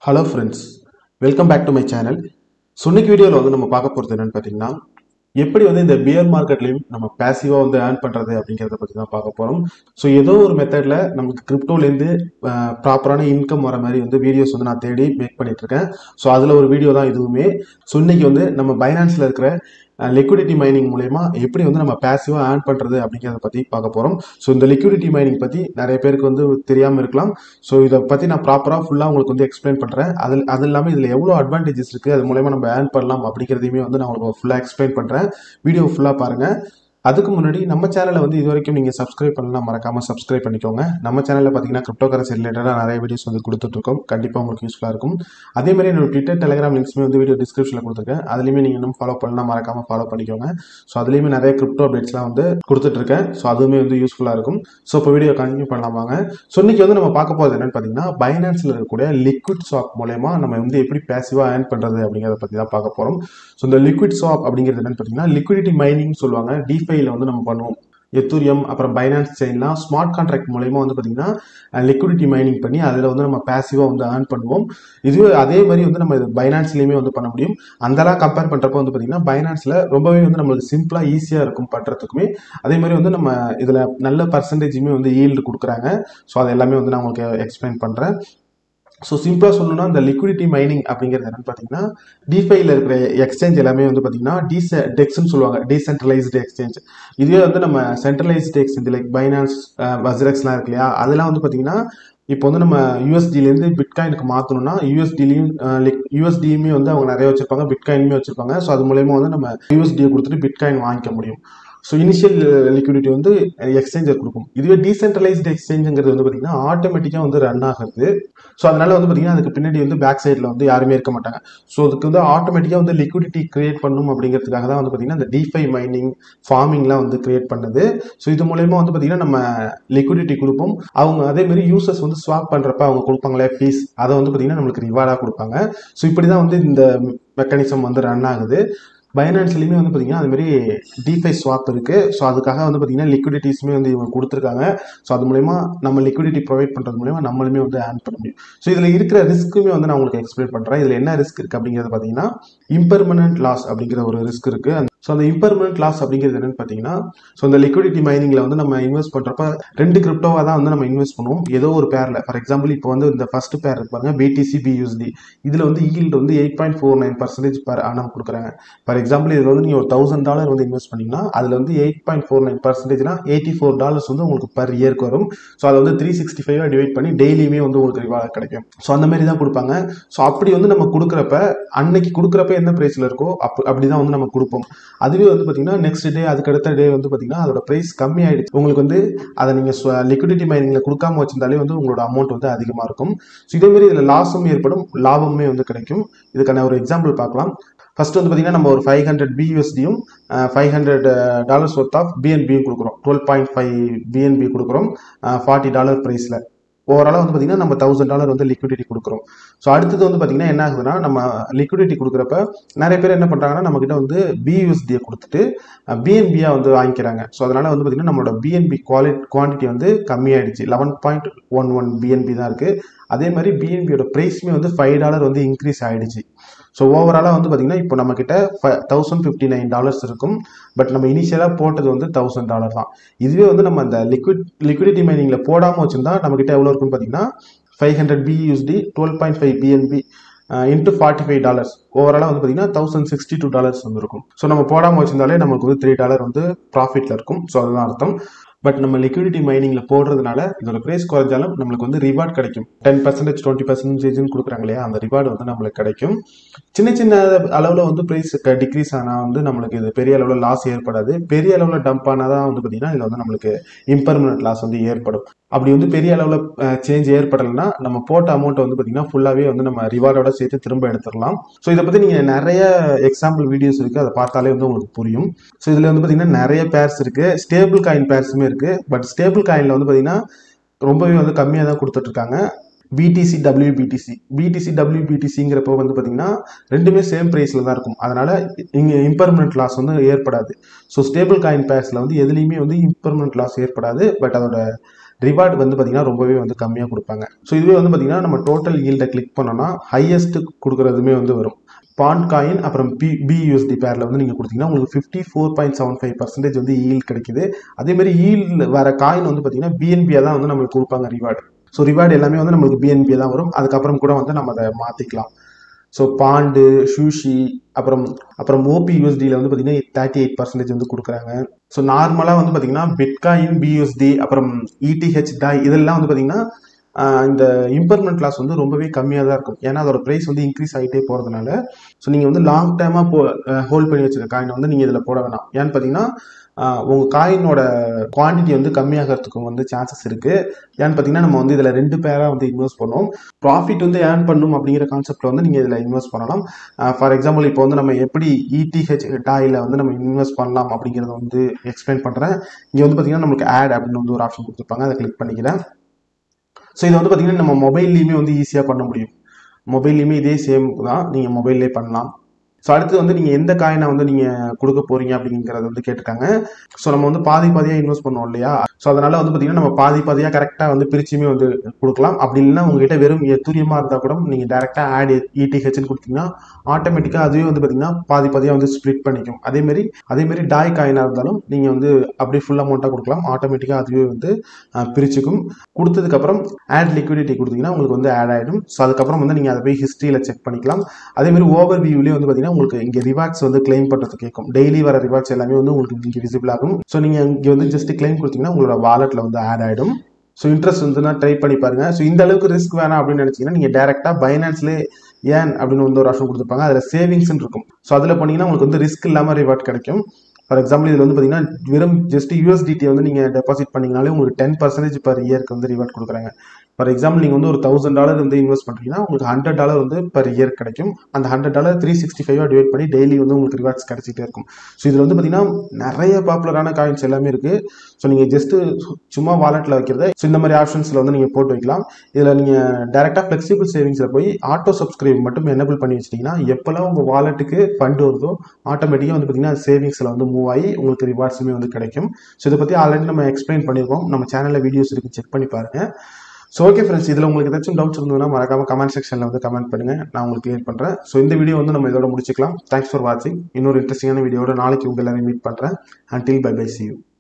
hello friends welcome back to my channel so இன்னைக்கு வீடியோவில் வந்து நம்ம பார்க்க போகிறது என்னன்னு பார்த்தீங்கன்னா எப்படி வந்து இந்த பியர் மார்க்கெட்லையும் நம்ம பேசிவாக வந்து ஏர்ன் பண்ணுறது அப்படிங்கிறத பற்றி தான் பார்க்க போகிறோம் ஸோ ஏதோ ஒரு மெத்தடில் நமக்கு கிரிப்டோலேருந்து ப்ராப்பரான இன்கம் வர மாதிரி வந்து வீடியோஸ் வந்து நான் தேடி மேக் பண்ணிட்டு இருக்கேன் ஸோ அதில் ஒரு வீடியோ தான் இதுவுமே ஸோ இன்னைக்கு வந்து நம்ம பைனான்ஸில் இருக்கிற லிக்விடிட்டி மைனிங் மூலயமா எப்படி வந்து நம்ம பேசிவாக ஏர்ன் பண்ணுறது அப்படிங்கிறத பற்றி பார்க்க போகிறோம் ஸோ இந்த லிக்விடிட்டி மைனிங் பற்றி நிறைய பேருக்கு வந்து தெரியாமல் இருக்கலாம் ஸோ இதை பற்றி நான் ப்ராப்பராக ஃபுல்லாக உங்களுக்கு வந்து எக்ஸ்பிளைன் பண்ணுறேன் அதில் அது இல்லாமல் இதில் எவ்வளோ அட்வான்டேஜஸ் இருக்குது அது மூலயமா நம்ம ஏர்ன் பண்ணலாம் அப்படிங்கிறதையுமே வந்து நான் உங்களுக்கு ஃபுல்லாக எக்ஸ்பிளைன் பண்ணுறேன் வீடியோ ஃபுல்லாக பாருங்கள் அதுக்கு முன்னாடி நம்ம சேனலை வந்து இது வரைக்கும் நீங்கள் சப்ஸ்கிரைப் பண்ணலாம் மறக்காமல் சப்ஸ்கிரைப் பண்ணிக்கோங்க நம்ம சேனலில் பார்த்தீங்கன்னா கிரிப்டோ கரன்சி ரிலேட்டடாக நிறைய வீடியோஸ் வந்து கொடுத்துட்ருக்கோம் கண்டிப்பாக உங்களுக்கு யூஸ்ஃபுல்லாக இருக்கும் அதே மாதிரி என்னோட ட்விட்டர் டெலிகிராம் லிங்க்ஸுமே வந்து வீடியோ டிஸ்கிரிப்ஷனில் கொடுத்துருக்கேன் அதுலேயுமே நீங்கள் இன்னும் ஃபாலோ பண்ணலாம் மறக்காமல் ஃபாலோ பண்ணிக்கோங்க ஸோ அதுலேயுமே நிறைய கிரிப்டோ அப்டேட்ஸ்லாம் வந்து கொடுத்துட்ருக்கேன் ஸோ அதுவுமே வந்து யூஸ்ஃபுல்லாக இருக்கும் ஸோ இப்போ வீடியோ கண்டினியூ பண்ணலாம் வாங்க ஸோ இன்னைக்கு வந்து நம்ம பார்க்க போகிறது என்னன்னு பார்த்தீங்கன்னா பைனான்ஸில் இருக்கக்கூடிய லிக்விட் ஷாப் மூலயமா நம்ம வந்து எப்படி பேசிவாக ஏர்ன் பண்ணுறது அப்படிங்கிறத பற்றி தான் பார்க்க போகிறோம் ஸோ இந்த லிக்விட் ஷாப் அப்படிங்கிறது என்னன்னு பார்த்தீங்கன்னா லிக்விடிட்டி மைனிங் சொல்லுவாங்க டிஃபைல வந்து நம்ம பண்ணுவோம் எத்தூரியம் அப்புறம் பைனான்ஸ் செயின்லாம் ஸ்மார்ட் கான்ட்ராக்ட் மூலயமா வந்து பார்த்தீங்கன்னா லிக்விடிட்டி மைனிங் பண்ணி அதில் வந்து நம்ம பேசிவாக வந்து ஏர்ன் பண்ணுவோம் இதுவே அதே மாதிரி வந்து நம்ம இது பைனான்ஸ்லேயுமே வந்து பண்ண முடியும் அந்தலாம் கம்பேர் பண்ணுறப்போ வந்து பார்த்தீங்கன்னா பைனான்ஸில் ரொம்பவே வந்து நம்மளுக்கு சிம்பிளாக ஈஸியாக இருக்கும் பண்ணுறதுக்குமே அதே மாதிரி வந்து நம்ம இதில் நல்ல பர்சன்டேஜுமே வந்து ஈல்டு கொடுக்குறாங்க ஸோ அது எல்லாமே வந்து நான் உங்களுக்கு எக்ஸ்பிளைன் பண்ணுறேன் ஸோ சிம்பிளாக சொல்லணும்னா இந்த லிக்விடிட்டி மைனிங் அப்படிங்கிறது என்னன்னு பார்த்தீங்கன்னா டிஃபைல இருக்கிற எக்ஸ்சேஞ்ச் எல்லாமே வந்து பார்த்தீங்கன்னா டீச டெக்ஸ்னு சொல்லுவாங்க டீசென்ட்ரலைஸ்டு எக்ஸ்சேஞ்ச் இதுவே வந்து நம்ம சென்ட்ரலைஸ்டு எக்ஸ்சேஞ்ச் லைக் பைனான்ஸ் வஸ்ரெக்ஸ்லாம் இருக்கு இல்லையா அதெல்லாம் வந்து பார்த்தீங்கன்னா இப்போ வந்து நம்ம யூஎஸ்டிலேருந்து பிட்காயினுக்கு மாற்றணும்னா யூஎஸ்டிலையும் யூஎஸ்டியுமே வந்து அவங்க நிறைய வச்சிருப்பாங்க பிட்காயினுமே வச்சிருப்பாங்க ஸோ அது மூலயமா வந்து நம்ம யூஎஸ்டியை கொடுத்துட்டு பிட்காயின் வாங்கிக்க முடியும் ஸோ இனிஷியல் லிக்விடிட்டி வந்து எக்ஸ்சேஞ்சர் கொடுக்கும் இதுவே டீசென்ட்ரலைஸ்டு எக்ஸ்சேஞ்சுங்கிறது வந்து பார்த்தீங்கன்னா ஆட்டோமேட்டிக்காக வந்து ரன் ஆகுது ஸோ அதனால வந்து பார்த்தீங்கன்னா அதுக்கு பின்னாடி வந்து பேக் சைடில் வந்து யாருமே இருக்க மாட்டாங்க ஸோ அதுக்கு வந்து ஆட்டோமேட்டிக்காக வந்து லிக்விடிட்டி கிரியேட் பண்ணும் அப்படிங்கிறதுக்காக தான் வந்து பார்த்தீங்கன்னா இந்த டிஃபை மைனிங் ஃபார்மிங்லாம் வந்து கிரியேட் பண்ணுது ஸோ இது மூலயமா வந்து பார்த்தீங்கன்னா நம்ம லிக்விடிட்டி கொடுப்போம் அவங்க அதே மாதிரி யூசர்ஸ் வந்து ஸ்வாப் பண்ணுறப்ப அவங்க கொடுப்பாங்களே ஃபீஸ் அதை வந்து பார்த்தீங்கன்னா நம்மளுக்கு ரிவார்டாக கொடுப்பாங்க ஸோ இப்படி தான் வந்து இந்த மெக்கானிசம் வந்து ரன் ஆகுது பைனான்ஸ்லையுமே வந்து பார்த்தீங்கன்னா அதுமாரி டிஃபை ஸ்வாப் இருக்குது ஸோ அதுக்காக வந்து பார்த்தீங்கன்னா லிக்விடிட்டிஸுமே வந்து இவங்க கொடுத்துருக்காங்க ஸோ அது மூலயமா நம்ம லிக்விடிட்டி ப்ரொவைட் பண்ணுறது மூலயமா நம்மளுமே வந்து ஏர்ன் பண்ண முடியும் ஸோ இதில் இருக்கிற ரிஸ்க்குமே வந்து நான் உங்களுக்கு எக்ஸ்பிளைன் பண்ணுறேன் இதில் என்ன ரிஸ்க் இருக்குது அப்படிங்கிறது பார்த்தீங்கன்னா இம்பர்மனன்ட் லாஸ் அப்படிங்கிற ஒரு ரிஸ்க் இருக்குது ஸோ அந்த இம்பர்மனன்ட் லாஸ் அப்படிங்கிறது என்னன்னு பார்த்தீங்கன்னா ஸோ இந்த லிக்விடிட்டி மைனிங்கில் வந்து நம்ம இன்வெஸ்ட் பண்ணுறப்ப ரெண்டு கிரிப்டோவாக தான் வந்து நம்ம இன்வெஸ்ட் பண்ணுவோம் ஏதோ ஒரு பேரில் ஃபார் எக்ஸாம்பிள் இப்போ வந்து இந்த ஃபர்ஸ்ட் பேர் இருப்பாங்க பிடிசி பியூஎஸ்டி இதில் வந்து ஈல்டு வந்து eight point four nine percentage per annum கொடுக்குறாங்க ஃபார் எக்ஸாம்பிள் இதில் வந்து நீங்கள் ஒரு தௌசண்ட் டாலர் வந்து இன்வெஸ்ட் பண்ணிங்கன்னா அதில் வந்து எயிட் பாயிண்ட் ஃபோர் நைன் பர்சன்டேஜ்னா எயிட்டி ஃபோர் டாலர்ஸ் வந்து உங்களுக்கு பர் இயர்க்கு வரும் ஸோ அதை வந்து த்ரீ சிக்ஸ்டி ஃபைவாக டிவைட் பண்ணி டெய்லியுமே வந்து உங்களுக்கு ரிவார்ட் கிடைக்கும் ஸோ அந்த மாதிரி தான் கொடுப்பாங்க ஸோ அப்படி வந்து நம்ம கொடுக்குறப்ப அன்னைக்கு கொடுக்குறப்ப எந்த ப்ரைஸில் இருக்கோ அப் அப்படி தான் வந்து நம்ம கொடுப்போம் அதுவே வந்து பார்த்தீங்கன்னா நெக்ஸ்ட் டே அதுக்கு அடுத்த டே வந்து பார்த்தீங்கன்னா அதோட ப்ரைஸ் கம்மி ஆயிடுச்சு உங்களுக்கு வந்து அதை நீங்கள் லிக்விடிட்டி மைனிங்கில் கொடுக்காம வச்சிருந்தாலே வந்து உங்களோட அமௌண்ட் வந்து அதிகமாக இருக்கும் ஸோ இதேமாரி இதில் லாஸும் ஏற்படும் லாபமுமே வந்து கிடைக்கும் இதுக்கான ஒரு எக்ஸாம்பிள் பார்க்கலாம் ஃபர்ஸ்ட் வந்து பார்த்தீங்கன்னா நம்ம ஒரு ஃபைவ் ஹண்ட்ரட் பியூஎஸ்டியும் five hundred dollars worth of பிஎன்பியும் கொடுக்குறோம் டுவெல் பாயிண்ட் ஃபைவ் பிஎன்பி கொடுக்குறோம் ஃபார்ட்டி டாலர் ப்ரைஸில் ஓவராலாக வந்து பார்த்தீங்கன்னா நம்ம தௌசண்ட் டாலர் வந்து லிக்விடிட்டி கொடுக்குறோம் ஸோ அடுத்தது வந்து பார்த்தீங்கன்னா என்ன ஆகுதுன்னா நம்ம லிக்விடிட்டி கொடுக்குறப்ப நிறைய பேர் என்ன பண்ணுறாங்கன்னா நம்மக்கிட்ட வந்து பியூஎஸ்டியை கொடுத்துட்டு பிஎன்பியாக வந்து வாங்கிக்கிறாங்க ஸோ அதனால் வந்து பார்த்தீங்கன்னா நம்மளோட பிஎன்பி குவாலிட்டி குவான்டிட்டி வந்து கம்மியாயிடுச்சு eleven point one one BNB தான் இருக்குது அதே மாதிரி பிஎன்பியோட ப்ரைஸுமே வந்து ஃபைவ் டாலர் வந்து இன்க்ரீஸ் ஆகிடுச்சு ஸோ ஓவராலாக வந்து பார்த்தீங்கன்னா இப்போ நம்மக்கிட்ட தௌசண்ட் ஃபிஃப்டி நைன் டாலர்ஸ் இருக்கும் பட் நம்ம இனிஷியலாக போட்டது வந்து தௌசண்ட் டாலர் தான் இதுவே வந்து நம்ம அந்த லிக்விட் லிக்விடிட்டி மைனிங்கில் போடாமல் வச்சுருந்தா நம்மக்கிட்ட எவ்வளோ இருக்குன்னு பார்த்தீங்கன்னா five hundred BUSD twelve point five BNB into forty five dollars ஓவராலாக வந்து பார்த்தீங்கன்னா தௌசண்ட் சிக்ஸ்டி டூ டாலர்ஸ் வந்துருக்கும் ஸோ நம்ம போடாமல் வச்சிருந்தாலே நமக்கு வந்து த்ரீ டாலர் வந்து ப்ராஃபிட்டில் இருக்கும் ஸோ அதுதான் அர்த்தம் பட் நம்ம லிக்விடிட்டி மைனிங்கில் போடுறதுனால இதோட ப்ரைஸ் குறைஞ்சாலும் நம்மளுக்கு வந்து ரிவார்ட் கிடைக்கும் டென் பர்சன்டேஜ் டுவெண்ட்டி பர்சன்டேஜ்னு கொடுக்குறாங்க இல்லையா அந்த ரிவார்டு வந்து நம்மளுக்கு கிடைக்கும் சின்ன சின்ன அளவில் வந்து ப்ரைஸ் டிக்ரீஸ் ஆனால் வந்து நம்மளுக்கு இது பெரிய அளவில் லாஸ் ஏற்படாது பெரிய அளவில் டம்ப் ஆனால் தான் வந்து பார்த்தீங்கன்னா இதில் வந்து நம்மளுக்கு இம்பர்மனன்ட் லாஸ் வந்து ஏற்படும் அப்படி வந்து பெரிய அளவில் சேஞ்ச் ஏற்படலைன்னா நம்ம போட்ட அமௌண்ட்டை வந்து பார்த்தீங்கன்னா ஃபுல்லாகவே வந்து நம்ம ரிவார்டோட சேர்த்து திரும்ப எடுத்துடலாம் ஸோ இதை பற்றி நீங்கள் நிறைய எக்ஸாம்பிள் வீடியோஸ் இருக்குது அதை பார்த்தாலே வந்து உங்களுக்கு புரியும் ஸோ இதில் வந்து பார்த்தீங்கன்னா நிறைய பேர்ஸ் இருக்குது ஸ்டேபிள் காயின் பேர்ஸுமே இருக்குது பட் ஸ்டேபிள் காயினில் வந்து பார்த்தீங்கன்னா ரொம்பவே வந்து கம்மியாக தான் கொடுத்துட்ருக்காங்க பிடிசி டபிள்யூபிடிசி பிடிசி டபிள்யூபிடிசிங்கிறப்போ வந்து பார்த்தீங்கன்னா ரெண்டுமே சேம் ப்ரைஸில் தான் இருக்கும் அதனால் இங்கே இம்பர்மனன்ட் லாஸ் வந்து ஏற்படாது ஸோ ஸ்டேபிள் காயின் பேர்ஸில் வந்து எதுலேயுமே வந்து இம்பர்மனன்ட் லாஸ் ஏற்படாது பட் அதோட ரிவார்டு வந்து பார்த்தீங்கன்னா ரொம்பவே வந்து கம்மியாக கொடுப்பாங்க ஸோ இதுவே வந்து பார்த்தீங்கன்னா நம்ம டோட்டல் ஈல்டை கிளிக் பண்ணோம்னா ஹையஸ்ட் கொடுக்குறதுமே வந்து வரும் பாண்ட் காயின் அப்புறம் பி பியூஎஸ்டி பேரில் வந்து நீங்கள் கொடுத்தீங்கன்னா உங்களுக்கு fifty four point seven five percentage வந்து ஈல் கிடைக்குது அதேமாதிரி ஈல் வர காயின் வந்து பார்த்தீங்கன்னா பிஎன்பியாக தான் வந்து நம்மளுக்கு கொடுப்பாங்க ரிவார்டு ஸோ ரிவார்டு எல்லாமே வந்து நம்மளுக்கு பிஎன்பியாக தான் வரும் அதுக்கப்புறம் கூட வந்து நம்ம அதை மாற்றிக்கலாம் ஸோ பாண்டு ஷூஷி அப்புறம் அப்புறம் ஓபி யூஎஸ்டியில் வந்து பார்த்தீங்கன்னா தேர்ட்டி எயிட் பர்சன்டேஜ் வந்து கொடுக்குறாங்க ஸோ நார்மலாக வந்து பார்த்தீங்கன்னா பிட்காயின் பியூஎஸ்டி அப்புறம் இடிஹெச் டாய் இதெல்லாம் வந்து பார்த்தீங்கன்னா ஆஹ் இந்த இம்பர்மெண்ட் லாஸ் வந்து ரொம்பவே கம்மியாக தான் இருக்கும் ஏன்னா அதோட ப்ரைஸ் வந்து இன்க்ரீஸ் ஆகிட்டே போகிறதுனால ஸோ நீங்கள் வந்து லாங் டைமாக போ ஹோல்ட் பண்ணி வச்சிருக்க காயினை வந்து நீங்கள் இதில் போட வேணாம் ஏன்னு பார்த்தீங்கன்னா ஆஹ் உங்க காயினோட குவான்டிட்டி வந்து கம்மியாகிறதுக்கும் வந்து சான்சஸ் இருக்கு ஏன்னு பார்த்தீங்கன்னா நம்ம வந்து இதில் ரெண்டு பேராக வந்து இன்வெஸ்ட் பண்ணோம் ப்ராஃபிட் வந்து ஏர்ன் பண்ணும் அப்படிங்கிற கான்செப்ட்ல வந்து நீங்கள் இதில் இன்வெஸ்ட் பண்ணலாம் ஃபார் எக்ஸாம்பிள் இப்போ வந்து நம்ம எப்படி இடிஹெச் டாயில் வந்து நம்ம இன்வெஸ்ட் பண்ணலாம் அப்படிங்கிறத வந்து எக்ஸ்பிளைன் பண்ணுறேன் இங்கே வந்து பார்த்தீங்கன்னா நமக்கு ஆட் அப்படின்னு வந்து ஒரு ஆப்ஷன் கொடுத்துருப்பாங்க அதை கிளிக் பண்ணிக்கிறேன் ஸோ இதை வந்து பார்த்தீங்கன்னா நம்ம மொபைல்லையுமே வந்து ஈஸியாக பண்ண முடியும் மொபைல்லையுமே இதே சேம் தான் நீங்கள் மொபைல்லே பண்ணலாம் ஸோ அடுத்து வந்து நீங்கள் எந்த காயினை வந்து நீங்கள் கொடுக்க போறீங்க அப்படிங்கிறத வந்து கேட்டிருக்காங்க ஸோ நம்ம வந்து பாதி பாதியாக இன்வெஸ்ட் பண்ணுவோம் இல்லையா ஸோ அதனால வந்து பார்த்தீங்கன்னா நம்ம பாதி பாதியாக கரெக்டாக வந்து பிரிச்சுமே வந்து கொடுக்கலாம் அப்படி இல்லைன்னா உங்ககிட்ட வெறும் எத்தூரியமாக இருந்தால் கூட நீங்கள் டேரெக்டாக ஆட் இடிஹெச்னு கொடுத்தீங்கன்னா ஆட்டோமேட்டிக்காக அதுவே வந்து பார்த்தீங்கன்னா பாதி பாதியாக வந்து ஸ்ப்ளிட் பண்ணிக்கும் அதேமாரி அதேமாரி டாய் காயினாக இருந்தாலும் நீங்கள் வந்து அப்படியே ஃபுல் அமௌண்ட்டாக கொடுக்கலாம் ஆட்டோமேட்டிக்காக அதுவே வந்து அஹ், பிரிச்சுக்கும் கொடுத்ததுக்கப்புறம் ஆட் லிக்விடிட்டி கொடுத்தீங்கன்னா உங்களுக்கு வந்து ஆட் ஆகிடும் ஸோ அதுக்கப்புறம் வந்து நீங்கள் அதை போய் ஹிஸ்ட்ரியில் செக் பண்ணிக்கலாம் அதேமாதிரி ஓவர் வியூலேயே வந்து பார்த்தீங்கன்னா உங்களுக்கு இங்கே ரிவார்ட்ஸ் வந்து கிளைம் பண்ணுறது கேட்கும் டெய்லி வர ரிவார்ட்ஸ் எல்லாமே வந்து உங்களுக்கு இங்கே விசிபிள் ஆகும் ஸோ நீங்கள் இங்கே வந்து ஜஸ்ட் கிளைம் கொடுத்தீங்கன்னா உங்களோட வாலெட்டில் வந்து ஆட் ஆகிடும் ஸோ இன்ட்ரெஸ்ட் வந்துன்னா ட்ரை பண்ணி பாருங்க ஸோ இந்த அளவுக்கு ரிஸ்க் வேணாம் அப்படின்னு நினைச்சீங்கன்னா நீங்கள் டேரெக்டாக பைனான்ஸ்லேயே ஏன் அப்படின்னு வந்து ஒரு ஆப்ஷன் கொடுத்துருப்பாங்க அதில் சேவிங்ஸ்னு இருக்கும் ஸோ அதில் பண்ணீங்கன்னா உங்களுக்கு வந்து ரிஸ்க் இல்லாமல் ரிவார்ட் கிடைக்கும் ஃபார் எக்ஸாம்பிள் இதில் வந்து பார்த்தீங்கன்னா வெறும் ஜஸ்ட் யூஎஸ்டிடி வந்து நீங்கள் டெபாசிட் பண்ணீங்கனாலே உங்களுக்கு டென் பர்சன்டேஜ் பர் இயர்க்கு வந்து ரிவார்ட் கொடுக்குறாங்க ஃபார் எக்ஸாம்பிள் நீங்கள் வந்து ஒரு தௌசண்ட் டாலர் வந்து இன்வெஸ்ட் பண்ணுறீங்கன்னா உங்களுக்கு ஹண்ட்ரட் டாலர் வந்து பர் இயர் கிடைக்கும் அந்த ஹண்ட்ரட் டாலர் த்ரீ சிக்ஸ்டி ஃபைவாக டிவைட் பண்ணி டெய்லி வந்து உங்களுக்கு ரிவார்ட்ஸ் கிடைச்சிட்டே இருக்கும் ஸோ இதில் வந்து பார்த்தீங்கன்னா நிறைய பாப்புலரான காயின்ஸ் எல்லாமே இருக்குது ஸோ நீங்கள் ஜஸ்ட்டு சும்மா வாலெட்டில் வைக்கிறத ஸோ இந்த மாதிரி ஆப்ஷன்ஸில் வந்து நீங்கள் போட்டு வைக்கலாம் இதில் நீங்கள் டேரெக்டாக ஃப்ளெக்சிபிள் சேவிங்ஸில் போய் ஆட்டோ சப்ஸ்கிரைப் மட்டும் எனபிள் பண்ணி வச்சிட்டிங்கன்னா எப்போல்லாம் உங்கள் வாலெட்டுக்கு ஃபண்ட் வருதோ ஆட்டோமேட்டிக்காக வந்து பார்த்தீங்கன்னா சேவிங்ஸில் வந்து மூவ் ஆகி உங்களுக்கு ரிவார்ட்ஸுமே வந்து கிடைக்கும் ஸோ இதை பற்றி ஆல்ரெடி நம்ம எக்ஸ்பிளைன் பண்ணியிருக்கோம் நம்ம சேனலில் வீடியோஸ் இருக்குது செக் பண்ணி பாருங்கள் ஸோ ஓகே ஃப்ரெண்ட்ஸ் இதில் உங்களுக்கு ஏதாச்சும் டவுட்ஸ் இருந்ததுன்னா மறக்காம கமெண்ட் செக்ஷனில் வந்து கமெண்ட் பண்ணுங்கள் நான் உங்களுக்கு கிளியர் பண்ணுறேன் ஸோ இந்த வீடியோ வந்து நம்ம இதோட முடிச்சுக்கலாம் தேங்க்ஸ் ஃபார் வாட்சிங் இன்னொரு இன்ட்ரெஸ்டிங்கான வீடியோட நாளைக்கு உங்கள் எல்லாரையும் மீட் பண்ணுறேன் until bye bye see you